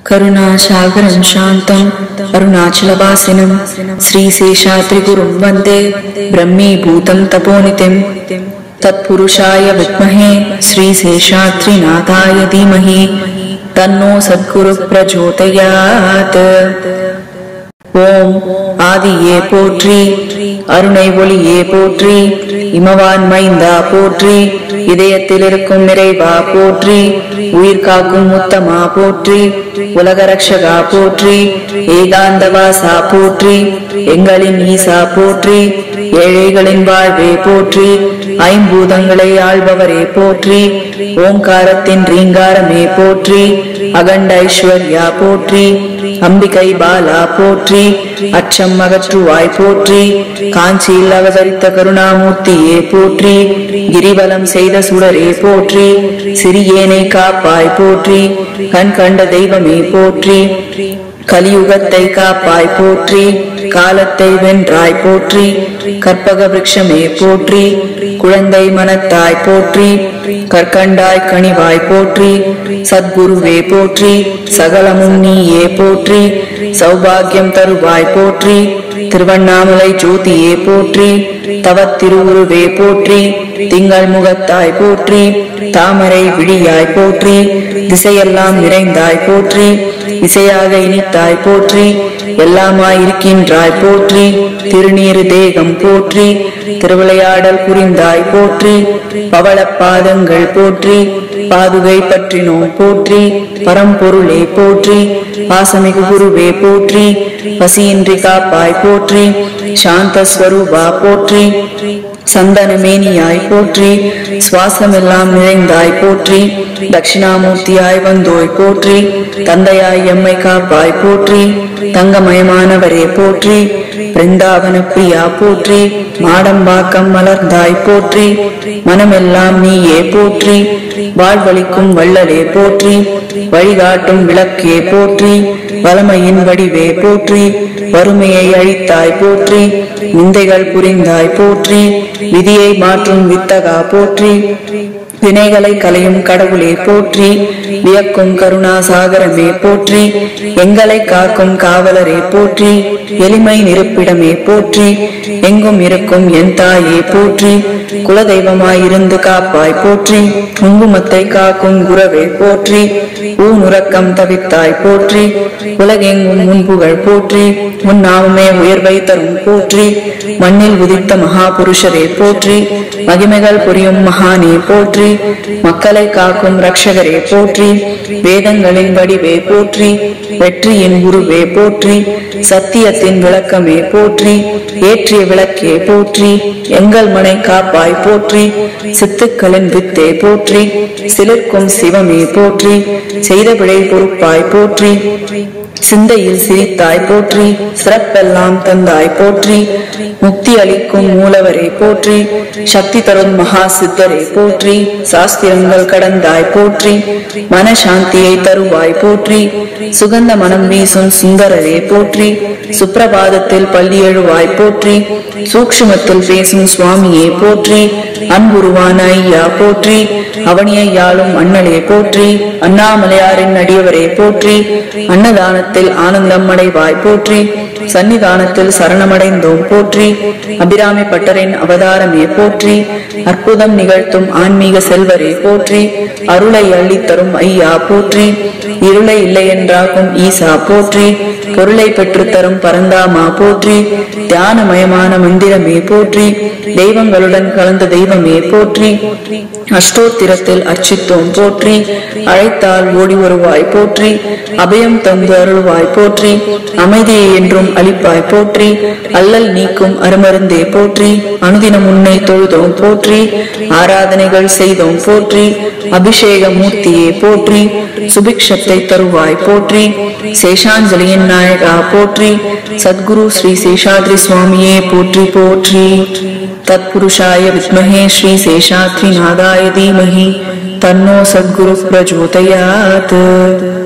करुणासागरं शान्तम् अरुणाचलवासिनं श्रीशेषाद्रिगुरुं वन्दे ब्रह्मीभूतं तपोनितिं तत्पुरुषाय विद्महे श्रीशेषाद्रिनाथाय धीमहि तन्नो सद्गुरुः प्रचोदयात् ஓம் ஆதியே போற்றி அருணை ஒளியே போற்றி இமவான் மைந்தா போற்றி இதயத்தில் இருக்கும் நிறைவா போற்றி உயிர் காக்கும் முத்தமா போற்றி உலக ரக்ஷகா போற்றி ஏகாந்தவாசா போற்றி எங்களின் ஈசா போற்றி ஏழைகளின் வாழ்வே போற்றி ஐம்பூதங்களை ஆள்பவரே போற்றி ஓங்காரத்தின் ரீங்காரமே போற்றி அகண்ட ஐஸ்வர்யா போற்றி அம்பிகை பாலா போற்றி அச்சம் அகற்றுவாய் போற்றி காஞ்சியில் அவதரித்த கருணாமூர்த்தியே போற்றி கிரிவலம் செய்த சுடரே போற்றி சிறியேனை காப்பாய் போற்றி கண் கண்ட தெய்வமே போற்றி கலியுகத்தை காப்பாய் போற்றி காலத்தை வென்றாய் போற்றி கற்பக விருட்சமே போற்றி குழந்தை மனத்தாய் போற்றி கற்கண்டாய் கனிவாய் போற்றி சத்குருவே போற்றி சகலமும் நீயே போற்றி சௌபாகியம் தருவாய் போற்றி திருவண்ணாமலை ஜோதியே போற்றி தவத்திருவுருவே போற்றி திங்கள் முகத்தாய் போற்றி தாமரை விழியாய் போற்றி திசையெல்லாம் நிறைந்தாய் போற்றி இசையாக இனித்தாய் போற்றி எல்லாமாய் இருக்கின்றாய் போற்றி திருநீறு தேகம் போற்றி திருவிளையாடல் புரிந்தாய் போற்றி பவள பாதங்கள் போற்றி பாதுகை பற்றினோம் போற்றி பரம்பொருளே போற்றி பாசமிகு குருவே போற்றி பசியின்றி காப்பாய் போற்றி சாந்த ஸ்வரூபா போற்றி சந்தனமேனியாய் போற்றி சுவாசமெல்லாம் நிறைந்தாய் போற்றி தட்சிணாமூர்த்தியாய் வந்தோய் போற்றி தந்தையாய் எம்மை காப்பாய் போற்றி தங்கமயமானவரே போற்றி பிருந்தாவன பிரியா போற்றி மாடம்பாக்கம் மலர்ந்தாய் போற்றி மனமெல்லாம் நீயே போற்றி வாழ்வழிக்கும் வள்ளலே போற்றி வழிகாட்டும் விளக்கே போற்றி வலமையின் வடிவே போற்றி வறுமையை அழித்தாய் போற்றி நிந்தைகள் புரிந்தாய் போற்றி விதியை மாற்றும் வித்தகா போற்றி வினைகளை கலையும் கடவுளே போற்றி வியக்கும் கருணா சாகரமே போற்றி எங்களை காக்கும் காவலரே போற்றி எளிமை நிருப்பிடமே போற்றி எங்கும் இருக்கும் என் தாயே போற்றி குலதெய்வமாய் இருந்து காப்பாய் போற்றி குங்குமத்தை காக்கும் குரவே போற்றி ஊனுறக்கம் தவித்தாய் போற்றி உலகெங்கும் முன்புகள் போற்றி உன் நாமமே உயர்வை தரும் போற்றி மண்ணில் உதித்த மகாபுருஷரே போற்றி மகிமைகள் புரியும் மகானே போற்றி மக்களை காக்கும் ரட்சகரே போற்றி வேதங்களின் வடிவே போற்றி வெற்றியின் குருவே போற்றி சத்தியத்தின் விளக்கமே போற்றி ஏற்றிய விளக்கே போற்றி எங்கள் மனை காப்பாய் போற்றி சித்துக்களின் வித்தே போற்றி சிலிர்க்கும் சிவமே போற்றி செய்த விடை பொறுப்பாய் போற்றி சிந்தையில் சிரித்தாய் போற்றி சிறப்பெல்லாம் தந்தாய் போற்றி முக்தி அளிக்கும் மூலவரே போற்றி சக்தி தரும் மகா சித்தரே போற்றி சாஸ்திரங்கள் கடந்தாய் போற்றி மனசாந்தியை தருவாய் போற்றி சுகந்த மனம் வீசும் சுந்தரரே போற்றி சுப்பிரபாதத்தில் பள்ளி எழுவாய் போற்றி சூக்ஷ்மத்தில் பேசும் சுவாமியே போற்றி அன்புருவான ஐயா போற்றி அவனியாளும் அண்ணலே போற்றி அண்ணாமலையாரின் அடியவரே போற்றி அன்னதானத்தில் ஆனந்தம் அடைவாய் போற்றி சன்னிதானத்தில் சரணமடைந்தோம் போற்றி அபிராமி பட்டரின் அவதாரமே போற்றி அற்புதம் நிகழ்த்தும் ஆன்மீக செல்வரே போற்றி அருளை அள்ளித்தரும் ஐயா போற்றி இருளை இல்லை என்றாகும் ஈசா போற்றி பொருளை பெற்று தரும் பரந்தாமா போற்றி தியானமயமான மந்திரமே போற்றி தெய்வங்களுடன் கலந்த தெய்வமே போற்றி அஷ்டோத்திரத்தில் அர்ச்சித்தோம் போற்றி அழைத்தால் ஓடி வருவாய் போற்றி அபயம் தந்து அருள்வாய் போற்றி அமைதியை என்றும் அளிப்பாய் போற்றி அல்லல் நீக்கும் அருமருந்தே போற்றி அனுதினம் உன்னை தொழுதோம் போற்றி ஆராதனைகள் செய்தோம் போற்றி அபிஷேக மூர்த்தியே போற்றி சுபிக்ஷத்தை தருவாய் போற்றி சேஷாஞ்சலியின் நாயகா போற்றி சத்குரு ஸ்ரீ சேஷாத்ரி சுவாமியே போற்றி போற்றி तत्पुरुषाय विद्महे श्रीशेषाद्रिनादाय धीमहि तन्नो सद्गुरुः प्रचोदयात्